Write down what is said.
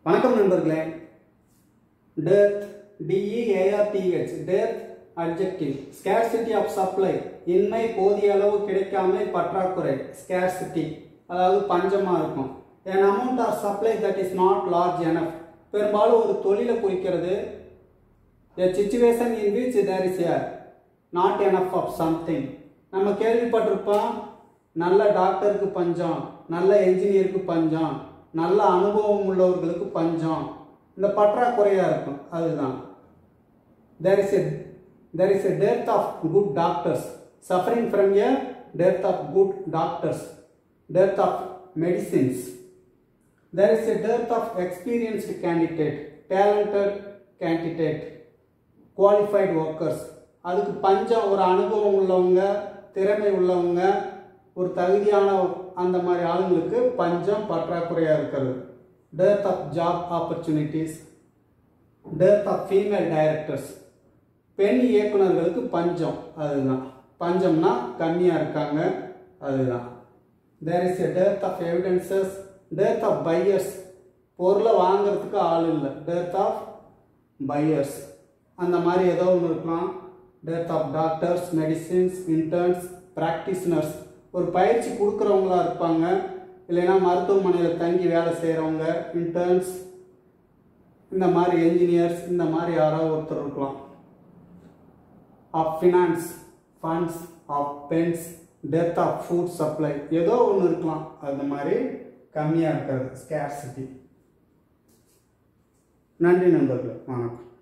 வணக்கம் நண்பர்களே dearth D E A R T H dearth adjective scarcity of supply இன்மை போதிய அளவு கிடைக்காமை பற்றாக்குறை ஸ்கேர்சிட்டி அதாவது பஞ்சமாக இருக்கும் an amount of supply that is not large enough பெரும்பாலும் ஒரு தொழிலை குறிக்கிறது a situation in which there is a not enough of something நம்ம கேள்விப்பட்டிருப்போம் நல்ல டாக்டருக்கு பஞ்சம் நல்ல என்ஜினியருக்கு பஞ்சம் நல்ல அனுபவம் உள்ளவர்களுக்கு பஞ்சம் இந்த பற்றாக்குறையாக இருக்கும் அதுதான் there is a there is a dearth of good doctors suffering from a dearth of good doctors dearth of medicines there is a dearth of experienced candidate talented candidate qualified workers அதுக்கு பஞ்சம் ஒரு அனுபவம் உள்ளவங்க திறமை உள்ளவங்க ஒரு தகுதியான அந்த மாதிரி ஆளுங்களுக்கு பஞ்சம் பற்றாக்குறையாக இருக்கிறது dearth of job opportunities dearth of female directors பெண் இயக்குனர்களுக்கு பஞ்சம் அதுதான் பஞ்சம்னா கம்மியாக இருக்காங்க அதுதான் there is a dearth of evidences dearth of buyers பொருளை வாங்குறதுக்கு ஆள் இல்லை டெர்த் ஆஃப் பையர்ஸ் அந்த மாதிரி ஏதோ ஒன்று இருக்கலாம் dearth of doctors medicines interns practitioners ஒரு பயிற்சி கொடுக்குறவங்களா இருப்பாங்க இல்லைன்னா மருத்துவமனையில் தங்கி வேலை செய்கிறவங்க இன்டர்ன்ஸ் இந்த மாதிரி என்ஜினியர்ஸ் இந்த மாதிரி யாரோ ஒருத்தர் இருக்கலாம் of finance funds of pens death of food supply ஏதோ ஒன்று இருக்கலாம் அந்த மாதிரி கம்மியாக இருக்கிறது ஸ்கேர்சிட்டி நன்றி நண்பர்களே வணக்கம்